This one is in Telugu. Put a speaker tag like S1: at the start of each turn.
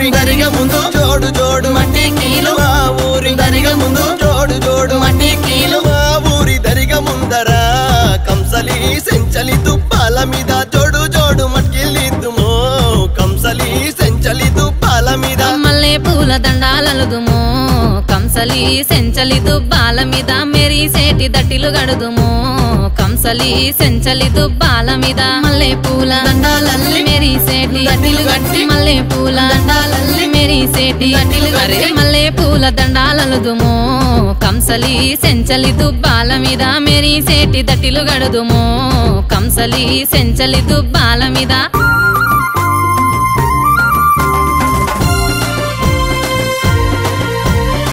S1: ఊరి దరిగ ముందు జోడు జోడు మట్టి కీలు మా ఊరి దరిగ ముందు జోడు జోడు మట్టి కీలు మా ఊరి దరిగ ముందర కంసలి సెంచలి తుప్పాల మీద జోడు జోడు మట్కిలిద్దుమో కంసలి సెంచలి తుప్పాల మీద
S2: మల్లె పూల దండాలలుదుము కంసలి సెంచలి దుబ్బాల మీద మెరిసేటి దట్టిలు గడుదుము కంసలి సెంచలి దుబ్బాల మీద మల్లె పూల దండాలల్లి మెరిసేటి దట్టిలు గట్టి మల్లె పూల దండాలల్లి మెరిసేటి దట్టిలు గట్టి మల్లె పూల దండాలలుదుము కంసలి సెంచలి దుబ్బాల మీద మెరిసేటి దట్టిలు గడుదుము కంసలి సెంచలి దుబ్బాల మీద